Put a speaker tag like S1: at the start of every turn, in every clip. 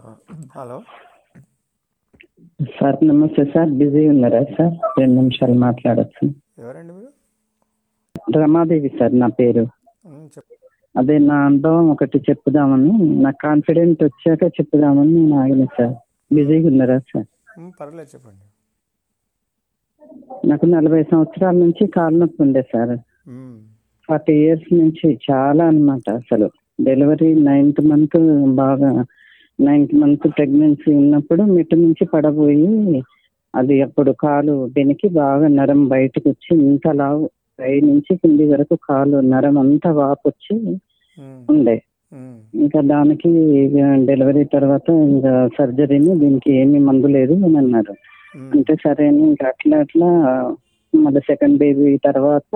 S1: Hello
S2: sir నమస్తే sir busy ఉన్నారా sir రెండు నిమిషాలు మాట్లాడచ్చు
S1: ఎవరండి మీరు
S2: రమాదేవి సార్ నా పేరు
S1: ఉమ్, చెప్
S2: అదే నా అనుభవం ఒకటి చెప్పుదామని నా కాన్ఫిడెంట్ వచ్చాక చెప్పుదామని నేను ఆగిన సార్ బిజీగా ఉన్నారా సార్
S1: ఉమ్, పర్లేదు చెప్పండి
S2: నాకు నలభై సంవత్సరాల నుంచి కాలు నొప్పి ఉండే సార్
S1: ఉమ్,
S2: ఫార్టీ ఇయర్స్ నుంచి చాలా అన్నమాట అసలు డెలివరీ నైన్త్ మంత్ బాగా నైన్త్ మంత్ ప్రెగ్నెన్సీ ఉన్నప్పుడు మిట్టు నుంచి పడబోయి అది అప్పుడు కాలు బెనికి బాగా నరం బయటకు వచ్చి ఇంత లావు పై నుంచి కింది వరకు కాలు నరం అంతా వాపు వచ్చి
S1: ఉమ్,
S2: ఉండే
S1: ఉమ్,
S2: ఇంకా దానికి ఇక డెలివరీ తర్వాత ఇంకా సర్జరీని దీనికి ఏమీ మందు లేదు అని అన్నారు
S1: ఉమ్,
S2: అంటే సరే అని ఇంకా అట్లా అట్లా మళ్ళీ సెకండ్ బేబీ తర్వాత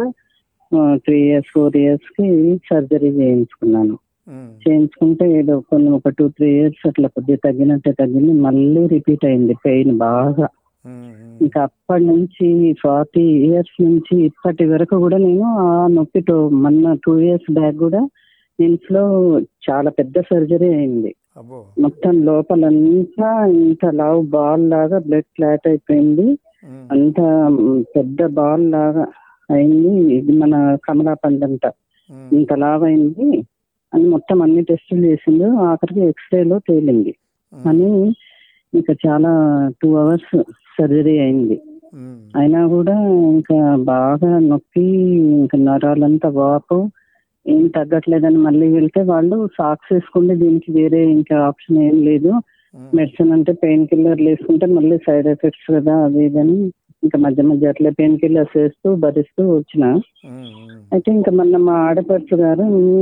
S2: త్రీ ఇయర్స్ ఫోర్ ఇయర్స్ కి సర్జరీ చేయించుకున్నాను
S1: ఉమ్,
S2: చేయించుకుంటే ఏదో కొన్ని ఒక టూ త్రీ ఇయర్స్ అట్లా కొద్దిగా తగ్గినట్టే తగ్గింది మళ్ళీ రిపీట్ అయింది పెయిన్ బాగా
S1: ఉమ్, ఉమ్,
S2: ఇంకా అప్పటి నుంచి ఫార్టీ ఇయర్స్ నుంచి ఇప్పటి వరకు కూడా నేను ఆ నొప్పితో మొన్న టూ ఇయర్స్ బ్యాక్ కూడా ఇంట్లో చాలా పెద్ద సర్జరీ అయింది
S1: అబ్బో
S2: మొత్తం లోపలంతా ఇంత లావు బాల్ లాగా బ్లడ్ క్లాట్ అయిపోయింది
S1: ఉమ్,
S2: అంత మ్, పెద్ద బాల్ లాగా అయింది ఇది మన కమలా పండంట
S1: ఉమ్,
S2: ఇంత లావ్ అయింది అని మొత్తం అన్ని టెస్టులు చేసిండు ఆఖరికి ఎక్స్రేలో తేలింది
S1: ఉమ్,
S2: అని ఇంకా చాలా టూ అవర్స్ సర్జరీ అయింది
S1: ఉమ్,
S2: అయినా కూడా ఇంకా బాగా నొప్పి ఇంకా నరాలంతా వాపు ఏం తగ్గట్లేదని మళ్ళీ వెళ్తే వాళ్ళు సాక్స్ వేసుకుంటే దీనికి వేరే ఇంకా ఆప్షన్ ఏం లేదు
S1: ఉమ్,
S2: మెడిసిన్ అంటే పెయిన్ కిల్లర్ వేసుకుంటే మళ్ళీ సైడ్ ఎఫెక్ట్స్ కదా అది ఇదని ఇంకా మధ్య మధ్య అట్లా పెయిన్ కిల్లర్స్ వేస్తూ భరిస్తూ వచ్చిన
S1: ఉమ్, ఉమ్,
S2: అయితే ఇంకా మొన్న మా ఆడపడుచు గారు మీ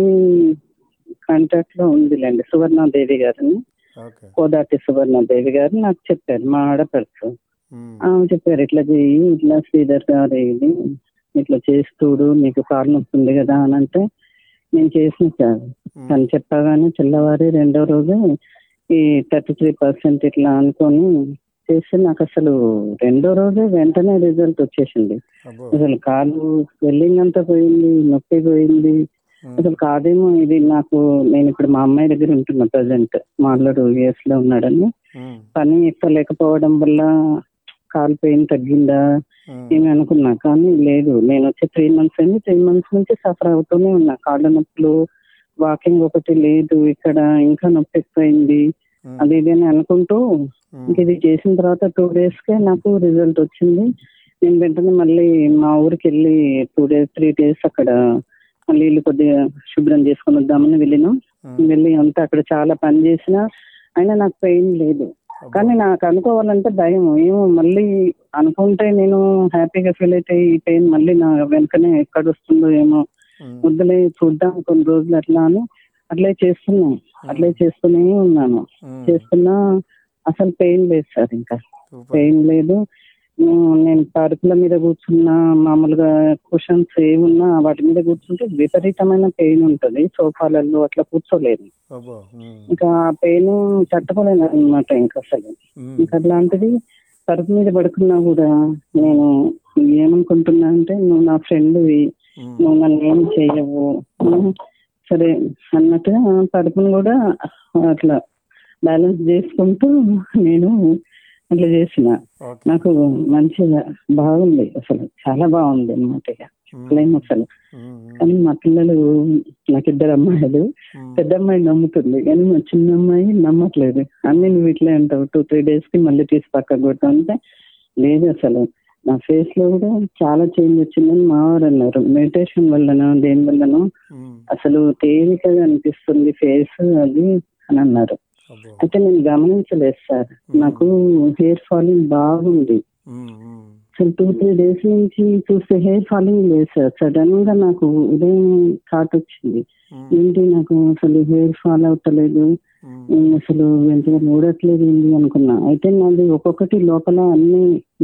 S2: కాంటాక్ట్ లో ఉందిలేండి సువర్ణాదేవి గారిని
S1: ఓకే
S2: కోదాటి సువర్ణాదేవి గారు నాకు చెప్పారు మా ఆడపడుచు
S1: ఉమ్,
S2: ఆమె చెప్పారు ఇట్లా చెయ్యి ఇట్లా శ్రీధర్ గారు ఇది ఇట్లా చేస్తూడు నీకు కాలు నొప్పి ఉంది కదా అని అంటే నేను చేసిన సార్
S1: ఉమ్,
S2: తను చెప్పగానే తెల్లవారి రెండో రోజు ఈ థర్టీ త్రీ పర్సెంట్ ఇట్లా అనుకొని చేస్తే నాకు అసలు రెండో రోజే వెంటనే రిజల్ట్ వచ్చేసింది
S1: అబ్బో
S2: అసలు కాలు స్వెల్లింగ్ అంతా పోయింది నొప్పి పోయింది
S1: ఉమ్,
S2: అసలు కాదేమో ఇది నాకు నేను ఇప్పుడు మా అమ్మాయి దగ్గర ఉంటున్నా ప్రజెంట్ మా అల్లుడు యుఎస్ లో ఉన్నాడని
S1: ఉమ్,
S2: పని ఎక్కలేకపోవడం వల్ల కాలు పెయిన్ తగ్గిందా
S1: ఉమ్,
S2: ఏమి అనుకున్నా కానీ లేదు నేను వచ్చి త్రీ మంత్స్ అయింది త్రీ మంత్స్ నుంచి సఫర్ అవుతూనే ఉన్నా కాళ్ళ నొప్పులు వాకింగ్ ఒకటి లేదు ఇక్కడ ఇంకా నొప్పి ఎక్కువైంది
S1: ఉమ్,
S2: అది ఇది అని అనుకుంటూ
S1: ఉమ్,
S2: ఇంక ఇది చేసిన తర్వాత టూ డేస్ కే నాకు రిజల్ట్ వచ్చింది నేను వెంటనే మళ్ళీ మా ఊరికి వెళ్ళి టూ డేస్ త్రీ డేస్ అక్కడ మళ్ళీ ఇల్లు కొద్దిగా శుభ్రం చేసుకొని వద్దామని వెళ్ళినాం
S1: ఉమ్,
S2: వెళ్ళి అంతా అక్కడ చాలా పని చేసినా అయినా నాకు పెయిన్ లేదు
S1: అబ్బో.
S2: కానీ నాకు అనుకోవాలంటే భయం ఏమో మళ్ళీ అనుకుంటే నేను హ్యాపీగా ఫీల్ అయితే ఈ పెయిన్ మళ్ళీ నా వెనకనే ఎక్కడ వస్తుందో ఏమో
S1: ఉమ్,
S2: వద్దులే చూద్దాం కొన్ని రోజులు అట్లా అని అట్లే చేస్తున్నాం అట్లే చేస్తూనే ఉన్నాను
S1: ఉమ్,
S2: చేస్తున్నా అసలు పెయిన్ లేదు సార్ ఇంకా
S1: సూపర్
S2: పెయిన్ లేదు ఉమ్, నేను పరుపుల మీద కూర్చున్నా మామూలుగా కుషన్స్ ఏమున్నా వాటి మీద కూర్చుంటే విపరీతమైన పెయిన్ ఉంటది సోఫాలలో అట్లా కూర్చోలేదు
S1: అబ్బో ఉమ్,
S2: ఇంకా ఆ పెయిన్ తట్టుకోలేను అనమాట ఇంకా అసలు
S1: ఉమ్,
S2: ఇంకా అట్లాంటిది పరుపు మీద పడుకున్నా కూడా నేను ఏమనుకుంటున్నా అంటే నువ్వు నా ఫ్రెండ్వి
S1: ఉమ్,
S2: నువ్వు నన్ను ఏం చెయ్యవు ఉమ్, సరే అన్నట్టుగా పరుపును కూడా అట్లా బ్యాలెన్స్ చేసుకుంటూ నేను అట్లా చేసిన
S1: ఓకే
S2: నాకు మంచిగా బాగుంది అసలు చాలా బాగుంది అనమాట ఇక చెప్పలేము అసలు
S1: ఉమ్, ఉమ్,
S2: కానీ మా పిల్లలు నాకు ఇద్దరు అమ్మాయిలు
S1: ఉమ్,
S2: పెద్ద అమ్మాయి నమ్ముతుంది కానీ మా చిన్న అమ్మాయి నమ్మట్లేదు అన్ని నువ్వు ఇట్లే అంటావు టూ త్రీ డేస్ కి మళ్ళీ తీసి పక్కకు కొట్టావు అంటే లేదు అసలు నా ఫేస్ లో కూడా చాలా చేంజ్ వచ్చిందని మా వారు అన్నారు మెడిటేషన్ వల్లనో దేని వల్లనో
S1: ఉమ్,
S2: అసలు తేలికగా అనిపిస్తుంది ఫేస్ అది అని అన్నారు
S1: అబ్బో
S2: అయితే నేను గమనించలేదు సార్ నాకు హెయిర్ ఫాలింగ్ బాగుంది
S1: ఉమ్, ఉమ్,
S2: అసలు టూ త్రీ డేస్ నుంచి చూస్తే హెయిర్ ఫాలింగ్ లేదు సార్ సడన్ గా నాకు ఉదయం థాట్ వచ్చింది
S1: ఉమ్,
S2: ఏంటి నాకు అసలు హెయిర్ ఫాల్ అవుతలేదు
S1: ఉమ్,
S2: నేను అసలు వెంటనే మూడట్లేదు ఏంటి అనుకున్నా అయితే నాది ఒక్కొక్కటి లోపల అన్ని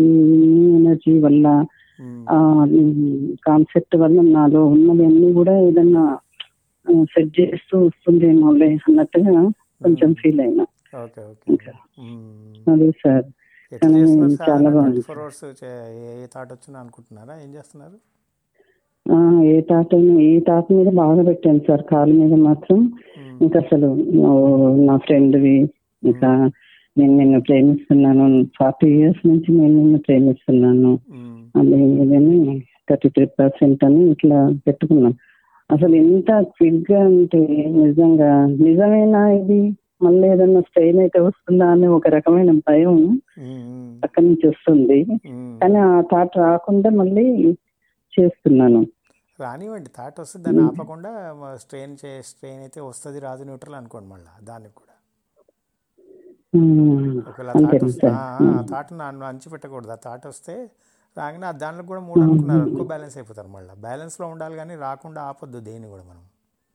S2: ఎనర్జీ వల్ల
S1: ఉమ్,
S2: ఆ కాన్సెప్ట్ వల్ల నాలో ఉన్నది అన్ని కూడా ఏదన్నా సెట్ చేస్తూ వస్తుందేమోలే అన్నట్టుగా కొంచెం ఫీల్ అయినా
S1: ఓకే ఓకే ఉమ్.
S2: అదే సార్
S1: ఎట్లా
S2: కానీ
S1: చేస్తున్నారు
S2: చాలా
S1: సార్
S2: బాగుంది
S1: ట్వంటీ ఫోర్ అవర్స్ ఏ థాట్ వచ్చినా అనుకుంటున్నారా ఏం చేస్తున్నారు
S2: ఆ, ఏ తాత ఈ తాత మీద బాగా పెట్టాను సార్ కాలు మీద మాత్రం
S1: ఉమ్,
S2: ఇంకా అసలు నువ్వు నా ఫ్రెండ్వి ఇంకా నేను నిన్ను ప్రేమిస్తున్నాను ఫార్టీ ఇయర్స్ నుంచి నేను నిన్ను ప్రేమిస్తున్నాను
S1: ఉమ్,
S2: అది ఇదని థర్టీ త్రీ పర్సెంట్ అని ఇట్లా పెట్టుకున్నాం అసలు ఎంత క్విక్ గా అంటే నిజంగా నిజమేనా ఇది మళ్ళీ ఏదన్నా స్ట్రెయిన్ అయితే వస్తుందా అని ఒక రకమైన భయం
S1: ఉమ్, ఉమ్,
S2: అక్కడి నుంచి వస్తుంది
S1: ఉమ్.
S2: కానీ ఆ థాట్ రాకుండా మళ్ళీ చేస్తున్నాను
S1: రానివ్వండి థాట్ వస్తుంది దాన్ని ఆపకుండా స్ట్రెయిన్ చే స్ట్రెయిన్ అయితే వస్తుంది రాదు న్యూట్రల్ అనుకోండి మళ్ళీ దానికి కూడా
S2: ఉమ్,
S1: ఒకవేళ థాట్
S2: అంతేనా
S1: వస్తే
S2: సార్
S1: థాట్ అంచి పెట్టకూడదు ఆ థాట్ వస్తే రాగానే ఆ దాంట్లో కూడా మూడు అనుకున్నారు అనుకో బ్యాలెన్స్ అయిపోతారు మళ్ళీ బ్యాలెన్స్లో ఉండాలి కానీ రాకుండా ఆపొద్దు దేన్ని కూడా మనం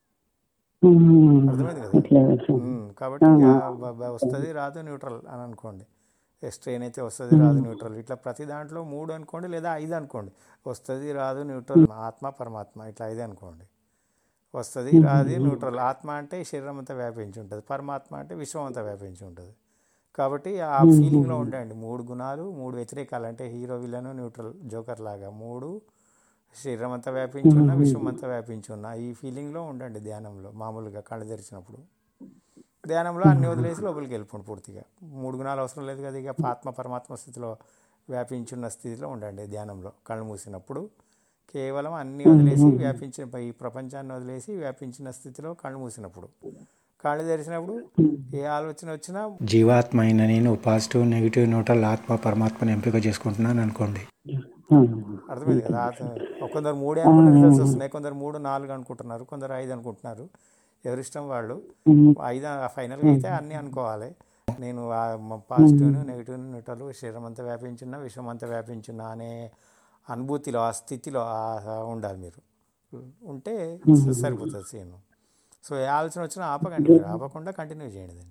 S2: ఉమ్,
S1: అర్థమైంది కదా
S2: అట్లా సార్
S1: ఉమ్, కాబట్టి వస్తుంది రాదు న్యూట్రల్ అని అనుకోండి స్ట్రెయిన్ అయితే వస్తుంది రాదు న్యూట్రల్ ఇట్లా ప్రతి దాంట్లో మూడు అనుకోండి లేదా ఐదు అనుకోండి వస్తుంది రాదు న్యూట్రల్ ఆత్మ పరమాత్మ ఇట్లా ఐదు అనుకోండి వస్తుంది రాదు న్యూట్రల్ ఆత్మ అంటే ఈ శరీరం అంతా వ్యాపించి ఉంటుంది పరమాత్మ అంటే విశ్వం అంతా వ్యాపించి ఉంటుంది కాబట్టి ఆ ఫీలింగ్లో ఉండండి మూడు గుణాలు మూడు వ్యతిరేకాలు అంటే హీరో విలన్ న్యూట్రల్ జోకర్ లాగా మూడు శరీరం అంతా వ్యాపించి ఉన్న విశ్వం అంతా వ్యాపించి ఉన్న ఈ ఫీలింగ్లో ఉండండి ధ్యానంలో మామూలుగా కళ్ళు తెరిచినప్పుడు ధ్యానంలో అన్ని వదిలేసి లోపలికి వెళ్ళిపోండి పూర్తిగా మూడు గుణాలు అవసరం లేదు కదా ఇక ఆత్మ పరమాత్మ స్థితిలో వ్యాపించున్న స్థితిలో ఉండండి ధ్యానంలో కళ్ళు మూసినప్పుడు కేవలం అన్ని వదిలేసి వ్యాపించిన ఈ ప్రపంచాన్ని వదిలేసి వ్యాపించిన స్థితిలో కళ్ళు మూసినప్పుడు కళ్ళు తెరిచినప్పుడు ఏ ఆలోచన వచ్చినా
S3: జీవాత్మ అయిన నేను పాజిటివ్ నెగిటివ్ న్యూట్రల్ ఆత్మ పరమాత్మని ఎంపిక చేసుకుంటున్నాను అనుకోండి
S1: అర్థమైంది కదా ఆ- కొందరు మూడే అనుకున్న రిజల్ట్స్ వస్తున్నాయి కొందరు మూడు నాలుగు అనుకుంటున్నారు కొందరు ఐదు అనుకుంటున్నారు ఎవరిష్టం వాళ్ళు ఐదు ఫైనల్గా అయితే అన్నీ అనుకోవాలి నేను పాజిటివ్ నెగిటివ్ న్యూట్రల్ శరీరం అంతా వ్యాపించున్నా విశ్వం అంతా వ్యాపించున్నా అనే అనుభూతిలో ఆ స్థితిలో ఆ- ఉండాలి మీరు ఉంటే సరిపోతుంది సీన్ సో ఏ ఆలోచన వచ్చినా ఆపకండి మీరు ఆపకుండా కంటిన్యూ చేయండి దాన్ని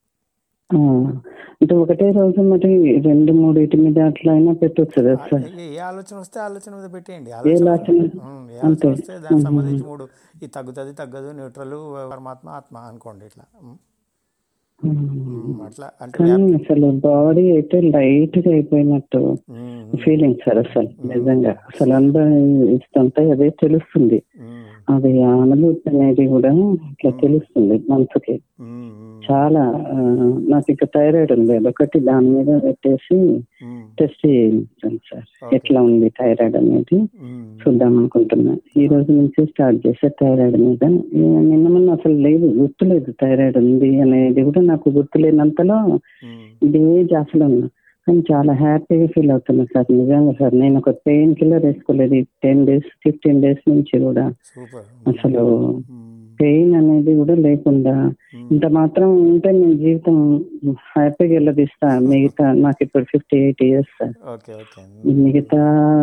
S2: ఆ, అంటే ఒకటే రోజు మరి రెండు మూడు ఇటు మీద అట్లా అయినా పెట్టొచ్చు కదా సార్
S1: ఏ ఏ ఆలోచన వస్తే ఆలోచన మీద పెట్టేయండి
S2: ఏ
S1: ఆలోచన
S2: ఆలోచన
S1: ఉమ్, ఏ ఆలోచన వస్తే దానికి సంబంధించి మూడు ఇది తగ్గుతుంది తగ్గదు న్యూట్రల్ పరమాత్మ ఆత్మ అనుకోండి ఇట్లా ఉమ్,
S2: ఉమ్.
S1: ఉమ్, అట్లా అంటే
S2: కానీ అసలు బాడీ అయితే లైట్ గా అయిపోయినట్టు
S1: ఉమ్,
S2: ఫీలింగ్ సార్ అసలు నిజంగా అసలు అందరూ ఇస్తుంటే అదే తెలుస్తుంది
S1: ఉమ్,
S2: అది ఆ అనుభూతి అనేది కూడా ఇట్లా తెలుస్తుంది మనసుకి
S1: ఉమ్, ఉమ్,
S2: చాలా ఆ, నాకు ఇక థైరాయిడ్ ఉంది అదొకటి దాని మీద పెట్టేసి
S1: ఉమ్,
S2: టెస్ట్ చేయించాను సార్
S1: Okay.
S2: ఎట్లా ఉంది థైరాయిడ్ అనేది
S1: ఉమ్,
S2: చూద్దాం అనుకుంటున్నా ఈ రోజు నుంచి స్టార్ట్ చేసే థైరాయిడ్ మీద ఏ, నిన్న మొన్న అసలు లేదు గుర్తులేదు థైరాయిడ్ ఉంది అనేది కూడా నాకు గుర్తులేనంతలో
S1: ఉమ్,
S2: ఇదే జాసలో ఉన్నా కానీ చాలా హ్యాపీగా ఫీల్ అవుతున్నా సార్ నిజంగా సార్ నేను ఒక పెయిన్ కిల్లర్ వేసుకోలేదు టెన్ డేస్ ఫిఫ్టీన్ డేస్ నుంచి కూడా
S1: సూపర్
S2: అసలు
S1: ఉమ్,
S2: పెయిన్ అనేది కూడా లేకుండా
S1: ఉమ్,
S2: ఇంత మాత్రం ఉంటే నేను జీవితం హ్యాపీగా వెళ్ళదీస్తా మిగతా నాకు ఇప్పుడు fifty eight years sir
S1: okay okay
S2: మిగతా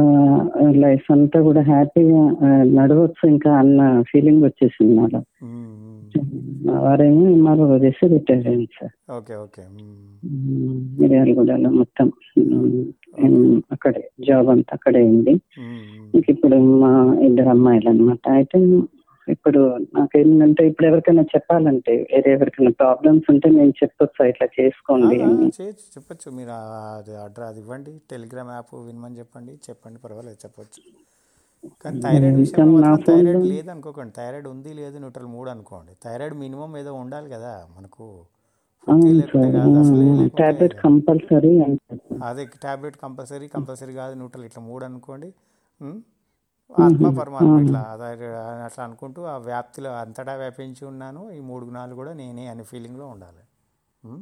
S2: లైఫ్ అంతా కూడా హ్యాపీగా ఆ, నడవచ్చు ఇంకా అన్న ఫీలింగ్ వచ్చేసింది నాలో
S1: ఉమ్, ఉమ్,
S2: మా వారేమో ఎంఆర్ఓ చేసి రిటైర్ అయింది సార్
S1: ఓకే ఓకే ఉమ్,
S2: మిర్యాలగూడలో మొత్తం ఉమ్, అక్కడే జాబ్ అంతా అక్కడే ఉంది
S1: ఉమ్, ఉమ్,
S2: ఇంక ఇప్పుడు మా ఇద్దరు అమ్మాయిలు అనమాట అయితే ఇప్పుడు నాకేంటంటే ఇప్పుడు ఎవరికైనా చెప్పాలంటే వేరే ఎవరికైనా ప్రాబ్లమ్స్ ఉంటే నేను చెప్పొచ్చు ఇట్లా చేసుకోండి
S1: ఆ,
S2: అని
S1: చేయొచ్చు చెప్పొచ్చు మీరు ఆ- అది అడ్రస్ అది ఇవ్వండి టెలిగ్రామ్ యాప్ వినమని చెప్పండి చెప్పండి పర్వాలేదు చెప్పొచ్చు కానీ థైరాయిడ్ విషయంలో
S2: నా
S1: మాత్రం
S2: phone
S1: థైరాయిడ్
S2: లో-
S1: లేదు అనుకోకండి థైరాయిడ్ ఉంది లేదు న్యూట్రల్ మూడు అనుకోండి థైరాయిడ్ మినిమం ఏదో ఉండాలి కదా మనకు పూర్తి
S2: అవును
S1: లేకుంటే
S2: సార్
S1: కాదు అసలు లేకుంటే
S2: టాబ్లెట్ కంపల్సరీ అంటారు
S1: అదే టాబ్లెట్ కంపల్సరీ కంపల్సరీ కాదు న్యూట్రల్ ఇట్లా మూడు అనుకోండి ఉమ్, ఆత్మ పరమాత్మ ఇట్లా అదే అట్లా అనుకుంటూ ఆ వ్యాప్తిలో అంతటా వ్యాపించి ఉన్నాను ఈ మూడు గుణాలు కూడా నేనే అనే ఫీలింగ్లో ఉండాలి ఉమ్?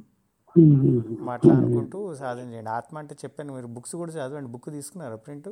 S1: అట్లా అనుకుంటూ సాధన చేయండి ఆత్మ అంటే చెప్పాను మీరు బుక్స్ కూడా చదవండి బుక్ తీసుకున్నారు ప్రింట్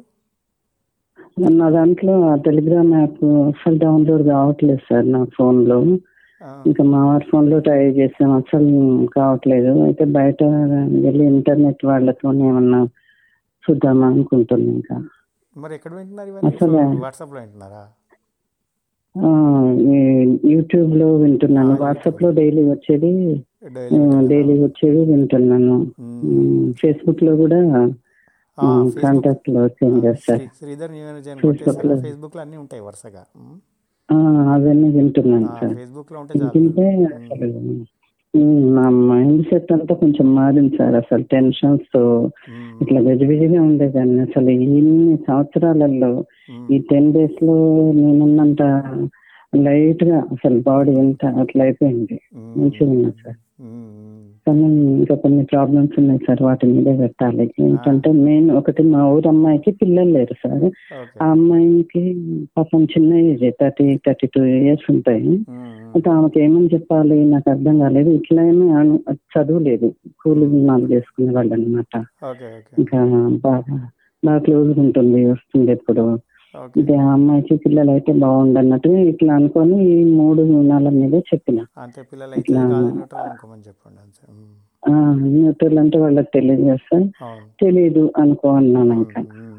S2: నా దాంట్లో ఆ టెలిగ్రామ్ యాప్ అసలు డౌన్లోడ్ కావట్లేదు సార్ నా ఫోన్ లో ఇంకా మా వారి ఫోన్ లో ట్రై చేసాం అసలు కావట్లేదు అయితే బయట వెళ్ళి ఇంటర్నెట్ వాళ్ళతో ఏమన్నా చూద్దామా అనుకుంటున్నాం ఇంకా
S1: మరి ఎక్కడ వింటున్నారు ఇవన్నీ
S2: అసలు-
S1: వాట్సాప్లో వింటున్నారా
S2: ఆ, ఈ యూట్యూబ్ లో వింటున్నాను వాట్సాప్ లో డైలీ వచ్చేది
S1: డైలీ
S2: డైలీ వచ్చేది వింటున్నాను ఫేస్బుక్ లో కూడా కాంటాక్ట్ లో వచ్చేది కదా సార్
S1: శ్రీధర్ న్యూ ఎనర్జీ అని కొట్టేసారా ఫేస్బుక్ లో అన్నీ ఉంటాయి వరుసగా ఉమ్.
S2: ఆ, అవన్నీ వింటున్నాను
S1: ఆ,
S2: సార్
S1: ఫేస్బుక్ లో ఉంటే చాలు
S2: వింటుంటే అసలు ఉమ్, నా మైండ్ సెట్ అంతా కొంచెం మారింది సార్ అసలు టెన్షన్స్ తో
S1: ఉమ్,
S2: ఇట్లా గజిబిజిగా ఉండేదాన్ని అసలు ఇన్ని సంవత్సరాలలో
S1: ఉమ్,
S2: ఈ టెన్ డేస్ లో నేనున్నంత లైట్ గా అసలు బాడీ ఎంత అట్లా అయిపోయింది
S1: ఉమ్,
S2: మంచిగా ఉన్నా సార్
S1: ఉమ్, ఉమ్.
S2: కానీ ఇంకా కొన్ని ప్రాబ్లమ్స్ ఉన్నాయి సార్ వాటి మీద పెట్టాలి ఏంటంటే మెయిన్ ఒకటి మా ఊరు అమ్మాయికి పిల్లలు లేరు సార్
S1: ఓకే
S2: ఆ అమ్మాయికి పాపం చిన్న age thirty thirty two years ఉంటాయి
S1: ఉమ్,
S2: అయితే ఆమెకి ఏమని చెప్పాలి నాకు అర్థం కాలేదు ఇట్లనే ఆమె చదువు లేదు కూలి నాలుగు చేసుకునే వాళ్ళు అనమాట
S1: ఓకే ఓకే
S2: ఇంకా బాగా బాగా క్లోజ్ ఉంటుంది వస్తుంది ఎప్పుడు
S1: ఓకే
S2: ఇది ఆ అమ్మాయికి పిల్లలు అయితే బాగుండు అన్నట్టు ఇట్లా అనుకొని ఈ మూడు నెలల మీద చెప్పిన
S1: అంతే పిల్లలు అయితే కాదు న్యూట్రల్ అనుకోమని చెప్పండి అంతే ఉమ్,
S2: న్యూట్రల్ అంటే వాళ్ళకి తెలియజేస్తా
S1: అవును
S2: తెలియదు అనుకో అన్నాను ఇంకా
S1: ఉమ్, ఉమ్.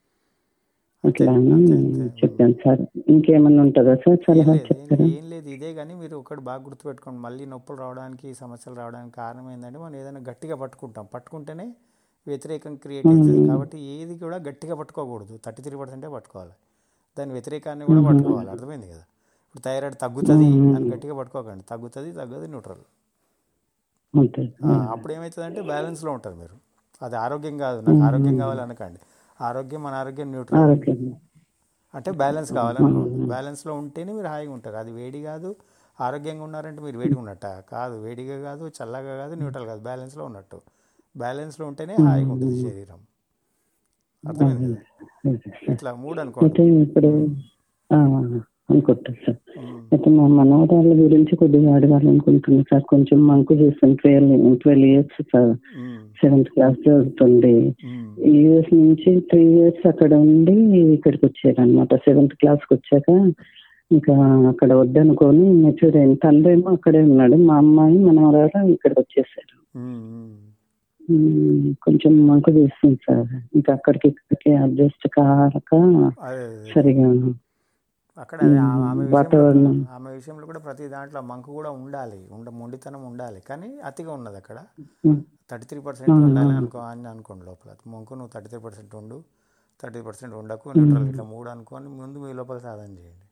S2: అట్లా అని
S1: అంతే, అంతే.
S2: చెప్పాను సార్ ఇంకేమన్నా ఉంటుందా సార్
S1: ఏం
S2: సలహా
S1: లేదు,
S2: చెప్తారా
S1: ఏం- ఏం లేదు ఇదే కానీ మీరు ఒకటి బాగా గుర్తుపెట్టుకోండి మళ్ళీ నొప్పులు రావడానికి సమస్యలు రావడానికి కారణం ఏంటంటే మనం ఏదైనా గట్టిగా పట్టుకుంటాం పట్టుకుంటేనే వ్యతిరేకం క్రియేట్ అవుతుంది కాబట్టి ఏది కూడా గట్టిగా పట్టుకోకూడదు థర్టీ త్రీ పర్సెంటే పట్టుకోవాలి దాని వ్యతిరేకాన్ని కూడా పట్టుకోవాలి అర్థమైంది కదా ఇప్పుడు థైరాయిడ్ తగ్గుతుంది అని గట్టిగా పట్టుకోకండి తగ్గుతుంది తగ్గదు న్యూట్రల్
S2: అంతే
S1: అప్పుడు ఏమవుతుందంటే బ్యాలెన్స్లో ఉంటారు మీరు అది ఆరోగ్యం కాదు నాకు ఆరోగ్యం కావాలి అనకండి ఆరోగ్యం మన ఆరోగ్యం న్యూట్రల్
S2: ఆరోగ్యం
S1: అంటే బ్యాలెన్స్ కావాలనుకోండి బ్యాలెన్స్లో ఉంటేనే మీరు హాయిగా ఉంటారు అది వేడి కాదు ఆరోగ్యంగా ఉన్నారంటే మీరు వేడిగా ఉన్నట్ట కాదు వేడిగా కాదు చల్లగా కాదు న్యూట్రల్ కాదు బ్యాలెన్స్లో ఉన్నట్టు బ్యాలెన్స్లో ఉంటేనే హాయిగా ఉంటుంది శరీరం అర్థమైంది కదా ఇట్లా మూడు అనుకోండి
S2: అయితే ఇప్పుడు ఆ, అనుకుంటా సార్
S1: ఉమ్,
S2: అయితే మా మనవరాళ్ళ గురించి కొద్దిగా అడగాలనుకుంటున్నాను సార్ కొంచెం మంకు చేస్తాను ట్వెల్వ్ ట్వెల్వ్ ఇయర్స్ సార్
S1: ఉమ్,
S2: సెవెంత్ క్లాస్ చదువుతుంది
S1: ఉమ్,
S2: యూఎస్ నుంచి త్రీ ఇయర్స్ అక్కడ ఉండి ఇక్కడికి వచ్చారనమాట సెవెంత్ క్లాస్కి వచ్చాక ఇంకా అక్కడ వద్దనుకొని మెచ్యూర్ అయింది తండ్రి ఏమో అక్కడే ఉన్నాడు మా అమ్మాయి మనవరాలు ఇక్కడికి వచ్చేసారు
S1: ఉమ్, ఉమ్.
S2: ఉమ్, కొంచెం మంకు చేస్తుంది సార్ ఇంకా అక్కడికి ఇక్కడికి అడ్జస్ట్ కాక
S1: అదే అదే.
S2: సరిగా
S1: అక్కడ అదే ఆ- ఆమె విషయంలో
S2: వాతావరణం.
S1: ఆమె విషయంలో కూడా ప్రతి దాంట్లో మంకు కూడా ఉండాలి ఉండ మొండితనం ఉండాలి కానీ అతిగా ఉన్నది అక్కడ
S2: ఉమ్,
S1: థర్టీ త్రీ పర్సెంట్ ఉండాలి అనుకో అని అనుకోండి లోపల మంకు నువ్వు థర్టీ త్రీ పర్సెంట్ ఉండు థర్టీ పర్సెంట్ ఉండకు న్యూట్రల్ ఇట్లా మూడు అనుకొని ముందు మీ లోపల సాధన చేయండి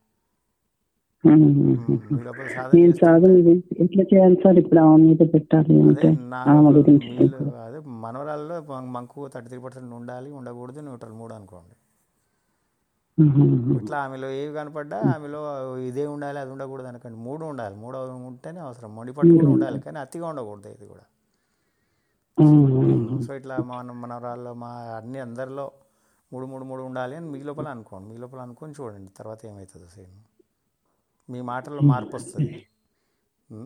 S2: ఉమ్,
S1: ఉమ్, మీ లోపల సాధన
S2: నేను
S1: చేస్తే
S2: సాధన ఇది ఎట్లా చేయాలి సార్ ఇప్పుడు ఆమె మీద పెట్టాలి
S1: అదే
S2: అంటే
S1: నా
S2: ఆమె
S1: లోపల
S2: గురించి
S1: మీలో అదే మనవరాల్లో మం- మంకు థర్టీ త్రీ పర్సెంట్ ఉండాలి ఉండకూడదు న్యూట్రల్ మూడు అనుకోండి
S2: ఉహు,
S1: ఇట్లా ఆమెలో ఏవి కనపడ్డా ఆమెలో ఇదే ఉండాలి అది ఉండకూడదు అనకండి మూడు ఉండాలి మూడు ఉంటేనే అవసరం మొండి పట్టు కూడా ఉండాలి కానీ అతిగా ఉండకూడదు ఇది కూడా
S2: ఉమ్,
S1: సో ఇట్లా మన మనవరాల్లో మా అన్ని అందరిలో మూడు మూడు మూడు ఉండాలి అని మీ లోపల అనుకోండి మీ లోపల అనుకొని చూడండి తర్వాత ఏమవుతుందో సేమ్ మీ మాటల్లో మార్పు వస్తుంది ఉమ్?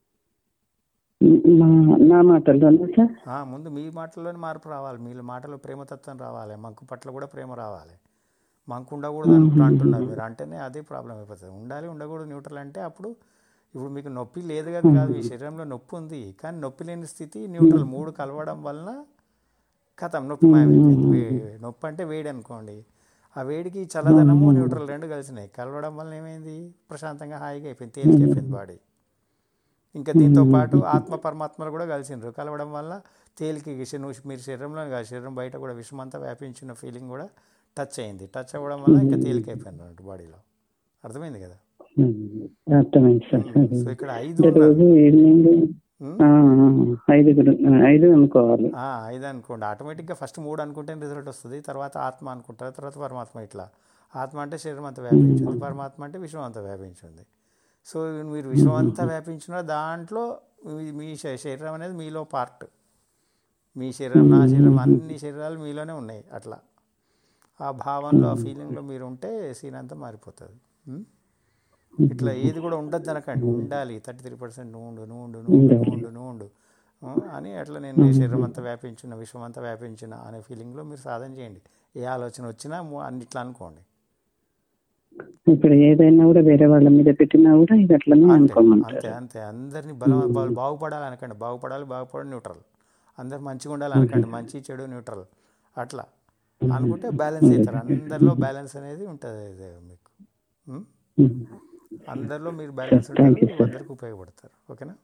S2: మా నా మాటల్లోనే సార్
S1: ఆ, ముందు మీ మాటల్లోనే మార్పు రావాలి మీ మాటలో ప్రేమతత్వం రావాలి మంకు పట్ల కూడా ప్రేమ రావాలి మంకు ఉండకూడదు అనుకుంటూ అంటున్నారు మీరు అంటేనే అదే ప్రాబ్లం అయిపోతుంది ఉండాలి ఉండకూడదు న్యూట్రల్ అంటే అప్పుడు ఇప్పుడు మీకు నొప్పి లేదు కదా కాదు మీ శరీరంలో నొప్పి ఉంది కానీ నొప్పి లేని స్థితి న్యూట్రల్ మూడు కలవడం వలన కథం నొప్పి మాయమైపోయింది వే- నొప్పి అంటే వేడి అనుకోండి ఆ వేడికి చల్లదనము న్యూట్రల్ రెండు కలిసినాయి కలవడం వలన ఏమైంది ప్రశాంతంగా హాయిగా అయిపోయింది తేలిక అయిపోయింది బాడీ ఇంకా దీంతో పాటు ఆత్మ పరమాత్మలు కూడా కలిసిండ్రు కలవడం వల్ల తేలిక నువ్వు మీరు శరీరంలో కాదు శరీరం బయట కూడా విషమంతా వ్యాపించిన ఫీలింగ్ కూడా టచ్ అయింది టచ్ అవ్వడం వల్ల ఇంకా తేలిక అయిపోయింది అన్నట్టు బాడీలో అర్థమైంది కదా
S2: ఉమ్, అర్థమైంది సార్ అది.
S1: సో ఇక్కడ ఐదు
S2: అంటే
S1: ఉన్నారు
S2: రోజు ఈవినింగ్
S1: ఉమ్,
S2: ఆ, ఆ, ఐదుగురు ఆ, ఐదు అనుకోవాలి
S1: ఆ, ఐదు అనుకోండి ఆటోమేటిక్గా ఫస్ట్ మూడు అనుకుంటే రిజల్ట్ వస్తుంది తర్వాత ఆత్మ అనుకుంటారు తర్వాత పరమాత్మ ఇట్లా ఆత్మ అంటే శరీరం అంతా వ్యాపించింది పరమాత్మ అంటే విశ్వం అంతా వ్యాపించింది సో మీరు విశ్వం అంతా వ్యాపించిన దాంట్లో మీ- మీ శ- శరీరం అనేది మీలో పార్ట్ మీ శరీరం నా శరీరం అన్ని శరీరాలు మీలోనే ఉన్నాయి అట్లా ఆ భావంలో ఆ ఫీలింగ్లో మీరు ఉంటే సీన్ అంతా మారిపోతుంది ఉం? ఇట్లా ఏది కూడా ఉండద్దు అనకండి ఉండాలి థర్టీ త్రీ పర్సెంట్ నువ్వు ఉండు నువ్వు ఉండు నువ్వు ఉండు నువ్వు ఉండు నువ్వు ఉండు ఆ, అని అట్లా నేను ఈ శరీరం అంతా వ్యాపించిన విశ్వం అంతా వ్యాపించిన అనే ఫీలింగ్లో మీరు సాధన చేయండి ఏ ఆలోచన వచ్చినా ము- అన్నిట్లా అనుకోండి
S2: ఇప్పుడు ఏదైనా కూడా వేరే వాళ్ళ మీద పెట్టినా కూడా ఇది అట్లనే
S1: అంతే
S2: అనుకోమంటారు
S1: అంతే అంతే అందరినీ బలం వాళ్ళు బాగుపడాలి అనకండి బాగుపడాలి బాగుపడాలి న్యూట్రల్ అందరు మంచిగా ఉండాలి అనకండి మంచి చెడు న్యూట్రల్ అట్లా అనుకుంటే బ్యాలెన్స్ అవుతారు అందరిలో బ్యాలెన్స్ అనేది ఉంటుంది ఇది మీకు ఉం? అందరిలో మీరు బ్యాలెన్స్ ఉంటారు అందరికి ఉపయోగపడతారు ఓకేనా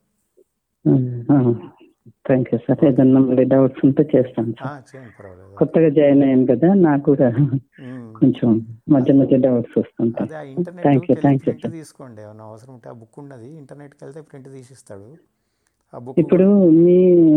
S2: థ్యాంక్ యూ సార్ ఏదన్నా మళ్ళీ డౌట్స్ ఉంటే చేస్తాను
S1: ఆ,
S2: సార్
S1: చేయండి పర్వాలేదు
S2: కొత్తగా జాయిన్ అయ్యాను కదా నాకు కూడా
S1: ఉం.
S2: కొంచెం మధ్య మధ్య డౌట్స్ వస్తుంటాయి
S1: అదే ఆ
S2: థ్యాంక్
S1: ఇంటర్నెట్కి
S2: యూ
S1: వెళ్ళి
S2: థ్యాంక్ యూ
S1: ప్రింట్
S2: సార్
S1: తీసుకోండి ఏమన్నా అవసరం ఉంటే ఆ బుక్ ఉన్నది ఇంటర్నెట్కి వెళ్తే ప్రింట్ తీసిస్తాడు ఆ బుక్
S2: ఇప్పుడు మీ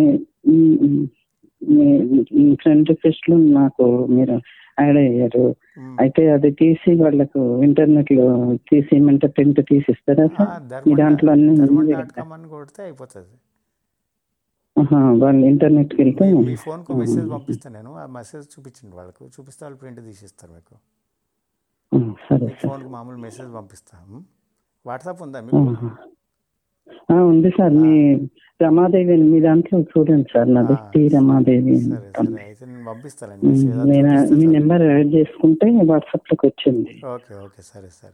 S2: మీ ఫ్రెండ్ రిక్వెస్ట్ లో నాకు మీరు యాడ్ అయ్యారు అయితే అది తీసి వాళ్ళకు ఇంటర్నెట్ లో తీసి ఏమంటే ప్రింట్ తీసి ఇస్తారా సార్ మీ
S1: ధర్మం
S2: దాంట్లో అన్ని
S1: ధర్మం
S2: ఉంది
S1: డాట్
S2: కదా
S1: కామ్ అని కొడితే అయిపోతుంది
S2: ఆహా, వాళ్ళు ఇంటర్నెట్కి వెళ్తే
S1: మీ ఫోన్కు మెసేజ్ పంపిస్తాను నేను ఆ మెసేజ్ చూపించండి వాళ్ళకు చూపిస్తే వాళ్ళు ప్రింట్ తీసిస్తారు మీకు
S2: ఆ, సరే
S1: మీ
S2: సార్
S1: ఫోన్కి మామూలు మెసేజ్ పంపిస్తాం వాట్సాప్ ఉందా మీకు
S2: ఆ, ఉంది సార్ మీ రమాదేవి అని మీ దాంట్లో చూడండి సార్ నాది టీ రమాదేవి అని
S1: సరే
S2: ఉంటుంది.
S1: సరే అయితే నేను పంపిస్తానండి
S2: ఉమ్,
S1: మెసేజ్ అది
S2: నేను
S1: చూపిస్తే
S2: మీ
S1: చాలు.
S2: నెంబర్ యాడ్ చేసుకుంటే వాట్సాప్లోకి వచ్చింది
S1: ఓకే ఓకే సరే సరే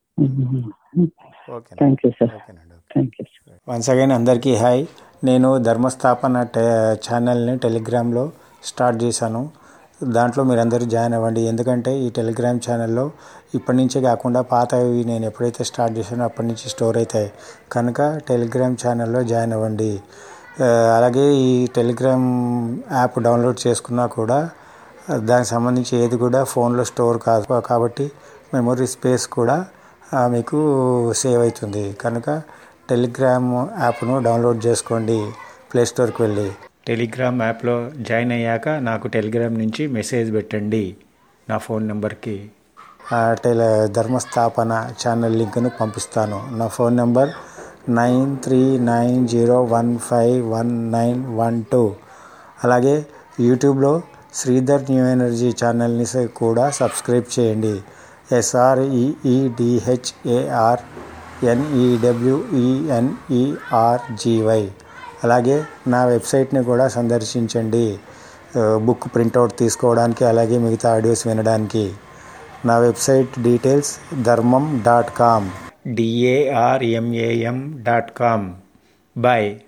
S1: ఓకే
S2: థ్యాంక్ యూ సార్
S1: ఓకేనండి okay
S2: thank you sir
S3: once again అందరికీ హాయ్ నేను ధర్మస్థాపన టె ఛానల్ని టెలిగ్రామ్లో స్టార్ట్ చేశాను దాంట్లో మీరందరూ జాయిన్ అవ్వండి ఎందుకంటే ఈ టెలిగ్రామ్ ఛానల్లో ఇప్పటి నుంచే కాకుండా పాతవి నేను ఎప్పుడైతే స్టార్ట్ చేశానో అప్పటి నుంచి స్టోర్ అవుతాయి కనుక టెలిగ్రామ్ ఛానల్లో జాయిన్ అవ్వండి ఆ, అలాగే ఈ టెలిగ్రామ్ యాప్ డౌన్లోడ్ చేసుకున్నా కూడా దానికి సంబంధించి ఏది కూడా ఫోన్లో స్టోర్ కాదు కాబట్టి మెమొరీ స్పేస్ కూడా ఆ, మీకు సేవ్ అవుతుంది కనుక టెలిగ్రామ్ యాప్ను డౌన్లోడ్ చేసుకోండి ప్లే స్టోర్కి వెళ్ళి టెలిగ్రామ్ యాప్లో జాయిన్ అయ్యాక నాకు టెలిగ్రామ్ నుంచి మెసేజ్ పెట్టండి నా ఫోన్ నెంబర్కి టెల ధర్మస్థాపన ఛానల్ లింక్ను పంపిస్తాను నా phone number nine three nine zero one five one nine one two అలాగే యూట్యూబ్లో శ్రీధర్ న్యూ ఎనర్జీ ఛానల్ని స- కూడా సబ్స్క్రైబ్ చేయండి ఎస్ఆర్ఈఈడిహెచ్ఏఆర్ ఎన్ఈడబ్ల్యూఈఎన్ఈఆర్జీవై అలాగే నా వెబ్సైట్ని కూడా సందర్శించండి ఆ, బుక్ ప్రింట్అవుట్ తీసుకోవడానికి అలాగే మిగతా ఆడియోస్ వినడానికి నా website details Dharmam dot com D A R M A M dot com bye